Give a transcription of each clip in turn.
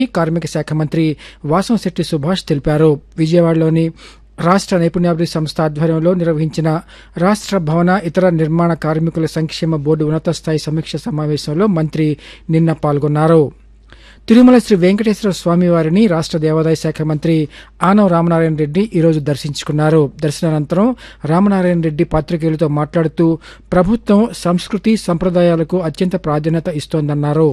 కార్మిక శాఖ మంత్రి వాసంశెట్టి సుభాష్ తెలిపారు విజయవాడలోని రాష్ట్ర నైపుణ్యాభివృద్ధి సంస్థ ఆధ్వర్యంలో నిర్వహించిన రాష్ట్ర భవన ఇతర నిర్మాణ కార్మికుల సంక్షేమ బోర్డు ఉన్నత స్థాయి సమీక్ష సమావేశంలో మంత్రి నిన్న పాల్గొన్నారు తిరుమల శ్రీ వెంకటేశ్వర స్వామి వారిని రాష్ట్ర దేవాదాయ శాఖ మంత్రి ఆనవ రామనారాయణ రెడ్డి ఈరోజు దర్శించుకున్నారు దర్శనానంతరం రామనారాయణ రెడ్డి పాత్రికేయులతో మాట్లాడుతూ ప్రభుత్వం సంస్కృతి సంప్రదాయాలకు అత్యంత ప్రాధాన్యత ఇస్తోందన్నారు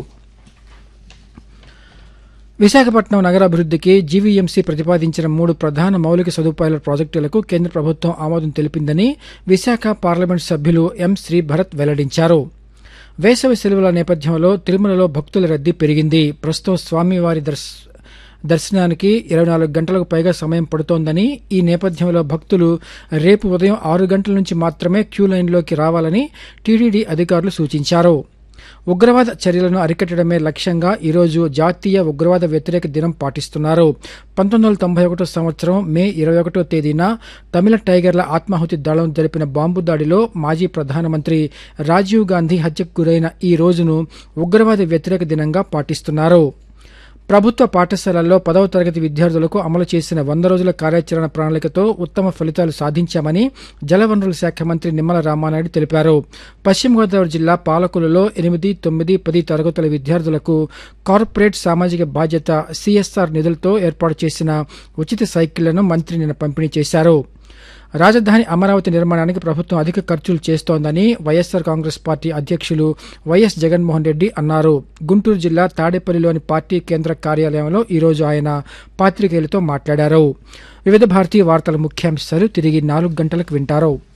విశాఖపట్నం నగరాభివృద్ధికి జీవీఎంసీ ప్రతిపాదించిన మూడు ప్రధాన మౌలిక సదుపాయాల ప్రాజెక్టులకు కేంద్ర ప్రభుత్వం ఆమోదం తెలిపిందని విశాఖ పార్లమెంట్ సభ్యులు ఎం శ్రీభరత్ వెల్లడించారు వేసవి సెలవుల నేపథ్యంలో తిరుమలలో భక్తుల రద్దీ పెరిగింది ప్రస్తుతం స్వామివారి దర్శ దర్శనానికి ఇరవై నాలుగు గంటలకు పైగా సమయం పడుతోందని ఈ నేపథ్యంలో భక్తులు రేపు ఉదయం ఆరు గంటల నుంచి మాత్రమే క్యూ లైన్లోకి రావాలని టీటీడీ అధికారులు సూచించారు ఉగ్రవాద చర్యలను అరికట్టడమే లక్ష్యంగా ఈరోజు జాతీయ ఉగ్రవాద వ్యతిరేక దినం పాటిస్తున్నారు పంతొమ్మిది వందల తొంభై ఒకటో సంవత్సరం మే ఇరవై ఒకటో తేదీన తమిళ టైగర్ల ఆత్మాహుతి దళం జరిపిన బాంబు దాడిలో మాజీ ప్రధానమంత్రి రాజీవ్ గాంధీ హత్యకు గురైన ఈ రోజును ఉగ్రవాద వ్యతిరేక దినంగా పాటిస్తున్నారు ప్రభుత్వ పాఠశాలల్లో పదవ తరగతి విద్యార్థులకు అమలు చేసిన వంద రోజుల కార్యాచరణ ప్రణాళికతో ఉత్తమ ఫలితాలు సాధించామని జలవనరుల శాఖ మంత్రి నిమ్మల రామానాయుడు తెలిపారు పశ్చిమ గోదావరి జిల్లా పాలకులలో ఎనిమిది తొమ్మిది పది తరగతుల విద్యార్థులకు కార్పొరేట్ సామాజిక బాధ్యత సిఎస్ఆర్ నిధులతో ఏర్పాటు చేసిన ఉచిత సైకిళ్లను మంత్రి నిన్న పంపిణీ చేశారు రాజధాని అమరావతి నిర్మాణానికి ప్రభుత్వం అధిక ఖర్చులు చేస్తోందని వైఎస్సార్ కాంగ్రెస్ పార్టీ అధ్యక్షులు వైఎస్ జగన్మోహన్ రెడ్డి అన్నారు గుంటూరు జిల్లా తాడేపల్లిలోని పార్టీ కేంద్ర కార్యాలయంలో ఈరోజు ఆయన పాత్రికేయులతో మాట్లాడారు వివిధ భారతీయ వార్తల ముఖ్యాంశాలు తిరిగి నాలుగు గంటలకు వింటారు